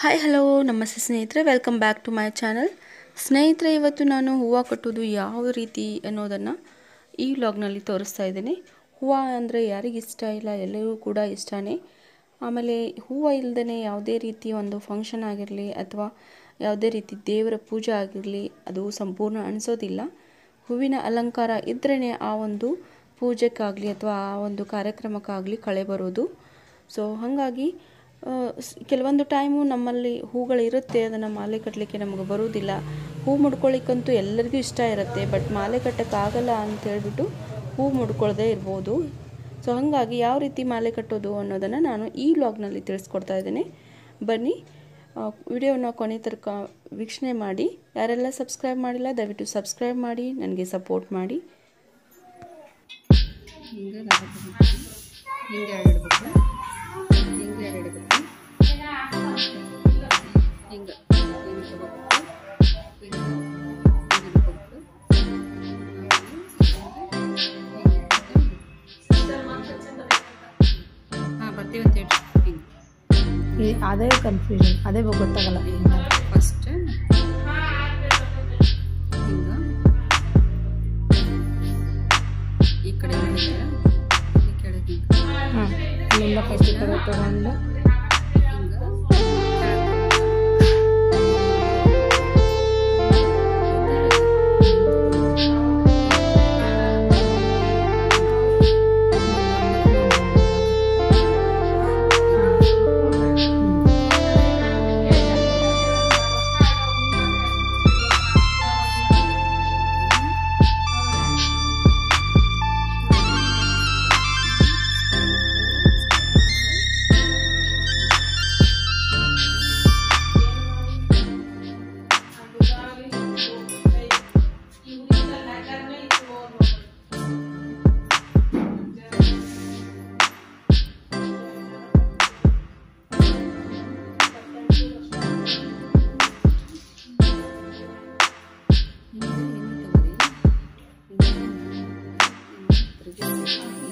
hi hello ನಮಸ್ತೆ ಸ್ನೇಹಿತರೆ welcome back to my channel ಸ್ನೇಹಿತರೆ ಇವತ್ತು ನಾನು ಹೂವು ಕಟ್ಟೋದು ಯಾವ ರೀತಿ ಅನ್ನೋದನ್ನು ಈ ವ್ಲಾಗ್ನಲ್ಲಿ ತೋರಿಸ್ತಾ ಇದ್ದೀನಿ ಹೂವು ಅಂದರೆ ಯಾರಿಗೆ ಇಷ್ಟ ಇಲ್ಲ ಎಲ್ಲರಿಗೂ ಕೂಡ ಇಷ್ಟನೇ ಆಮೇಲೆ ಹೂವು ಇಲ್ಲದೇ ಯಾವುದೇ ರೀತಿ ಒಂದು ಫಂಕ್ಷನ್ ಆಗಿರಲಿ ಅಥವಾ ಯಾವುದೇ ರೀತಿ ದೇವರ ಪೂಜೆ ಆಗಿರಲಿ ಅದು ಸಂಪೂರ್ಣ ಅನಿಸೋದಿಲ್ಲ ಹೂವಿನ ಅಲಂಕಾರ ಇದ್ರೇ ಆ ಒಂದು ಪೂಜೆಗಾಗಲಿ ಅಥವಾ ಆ ಒಂದು ಕಾರ್ಯಕ್ರಮಕ್ಕಾಗಲಿ ಕಳೆ ಬರೋದು ಸೊ ಹಾಗಾಗಿ ಆ, ಸ್- ಕೆಲವೊಂದು ಟೈಮು ನಮ್ಮಲ್ಲಿ ಹೂಗಳಿರುತ್ತೆ ಅದನ್ನು ಮಾಲೆ ಕಟ್ಟಲಿಕ್ಕೆ ನಮಗೆ ಬರುವುದಿಲ್ಲ ಹೂ ಮುಡ್ಕೊಳ್ಳಿಕ್ಕಂತೂ ಎಲ್ಲರಿಗೂ ಇಷ್ಟ ಇರುತ್ತೆ ಬಟ್ ಮಾಲೆ ಕಟ್ಟೋಕ್ಕಾಗಲ್ಲ ಅಂತ ಹೇಳ್ಬಿಟ್ಟು ಹೂ ಮುಡ್ಕೊಳ್ಳದೆ ಇರ್ಬೋದು ಸೊ ಹಾಗಾಗಿ ಯಾವ ರೀತಿ ಮಾಲೆ ಕಟ್ಟೋದು ಅನ್ನೋದನ್ನು ನಾನು ಈ ವ್ಲಾಗ್ನಲ್ಲಿ ತಿಳಿಸ್ಕೊಡ್ತಾ ಇದ್ದೇನೆ ಬನ್ನಿ ವಿಡಿಯೋನ ಕೊನೆ ತನಕ ವೀಕ್ಷಣೆ ಮಾಡಿ ಯಾರೆಲ್ಲ ಸಬ್ಸ್ಕ್ರೈಬ್ ಮಾಡಿಲ್ಲ ದಯವಿಟ್ಟು ಸಬ್ಸ್ಕ್ರೈಬ್ ಮಾಡಿ ನನಗೆ ಸಪೋರ್ಟ್ ಮಾಡಿ ಹಿಂಗೆ ಹಿಂಗೆ ಎರಡು ಇಡಬೇಕು ಹಿಂಗೆ ಎರಡು ಇಡಬೇಕು ಹಿಂಗೆ ಹಿಂಗೆ ತಗೋಬೇಕು ಹಿಂಗೆ ಹಿಂಗೆ ಇಡ್ಬೇಕು ಹಾಂ ಬರ್ತೀವಿ ಅಂತ ಹೇಳಿ ಹಿಂಗೆ ಈ- ಅದೇ ಕನ್ಫ್ಯೂಷನ್ ಅದೇ ಗೊತ್ತಾಗಲ್ಲ ಫಸ್ಟ್ ಹಿಂಗ ಈ ಕಡೆ ಹಿಂಗೆ ಈ ಕಡೆ ಹಿಂಗೆ ಹಾಂ ಇಲ್ಲಿಂದ ಫಸ್ಟ್ ಈ ಕಡೆ ತಗೊಂಡು ಹಿಂಗ ಹಿಂಗೆ ಹಿಂಗೆ ತಗೊಳ್ಳಿ ಹಿಂಗೆ ಹಿಂಗೆ ತಿರುಗಿಸ್ಬೇಕು